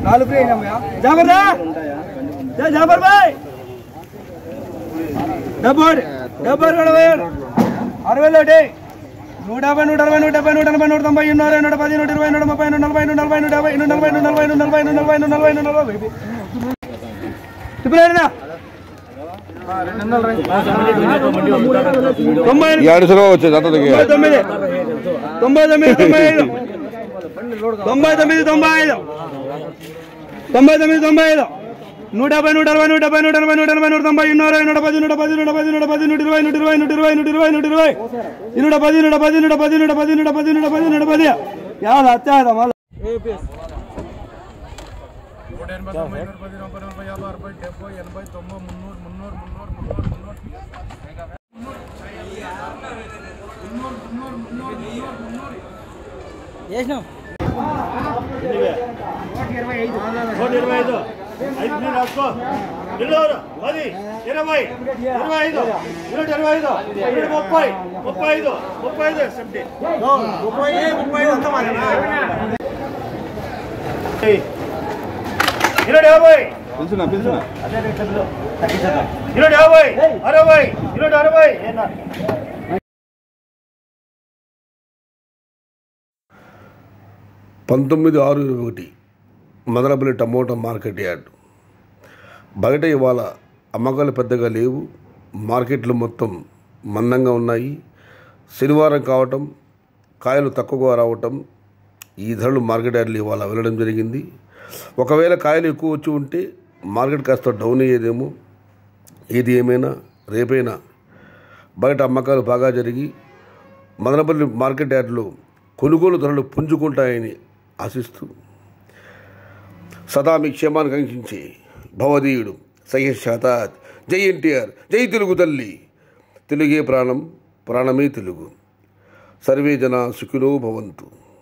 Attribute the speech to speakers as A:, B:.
A: నాలుగు ఫ్రీ అయినామయ్యా జాఫర్ దా జై జాఫర్ భాయ్ డబ్బర్ డబ్బర్ కూడా అరవై ఒకటి నూట యాభై నూట అరవై నూట డెబ్బై నూట ఎనభై నూట తొంభై నూట అరవై నూట పది నూట ఇరవై నూట ముప్పై నూట నలభై నూట నలభై నూట యాభై నూట నలభై నూట నలభై నూట నలభై నూట నలభై నూట నలభై నూట నలభై ఇప్పుడు ఏడుదా? తొంభై ఎనిమిది.
B: ಎರಡು ಸಲ వచ్చేది అంత దగ్గర
A: తొంభై తొమ్మిది తొంభై తొమ్మిది తొంభై ఐదు తొంభై తొమ్మిది తొంభై ఐదు తొంభై తొమ్మిది తొంభై ఐదు నూట యాభై నూట అరవై నూట డెబ్బై నూట ఎనభై నూట ఎనభై నూట తొంభై నూట అరవై నూట పది నూట పది నూట పది నూట పది నూట ఇరవై నూట ఇరవై నూట ఇరవై నూట ఇరవై నూట ఇరవై నూట పది నూట పది నూట పది నూట పది నూట పది నూట పది నూట పది యాద అత్యాద మళ్ళీ
C: నూట ఇరవై ఐదు ఐదు మీరు రాసుకో ఇరవై పది ఇరవై ఇరవై ఐదు ఇరవై ఇరవై ఐదు ఇరవై ముప్పై ముప్పై ఐదు ముప్పై ఐదు సెవెంటీ ముప్పై ముప్పై ఇరవై యాభై
B: పిలిచిన పిలిచిన
C: ఇరవై యాభై అరవై ఇరవై అరవై
B: పంతొమ్మిది ఆరు ఇరవై ఒకటి మదనపల్లి టమోటా మార్కెట్ యార్డ్ బయట ఇవాళ అమ్మకాలు పెద్దగా లేవు మార్కెట్లు మొత్తం మందంగా ఉన్నాయి శనివారం కావటం కాయలు తక్కువగా రావటం ఈ ధరలు మార్కెట్ యార్డ్లు ఇవాళ వెళ్ళడం జరిగింది ఒకవేళ కాయలు ఎక్కువ వచ్చి ఉంటే మార్కెట్ కాస్త డౌన్ అయ్యేదేమో ఏది ఏమైనా రేపైనా బయట అమ్మకాలు బాగా జరిగి మదనపల్లి మార్కెట్ యార్డ్లో కొనుగోలు ధరలు పుంజుకుంటాయని ఆశిస్తూ సదా మీ క్షేమాన్ని కాంక్షించి భవదీయుడు సహ్యశాతాత్ జై ఎన్టీఆర్ జై తెలుగు తల్లి తెలుగే ప్రాణం ప్రాణమే తెలుగు సర్వే జన సుఖినో భవంతు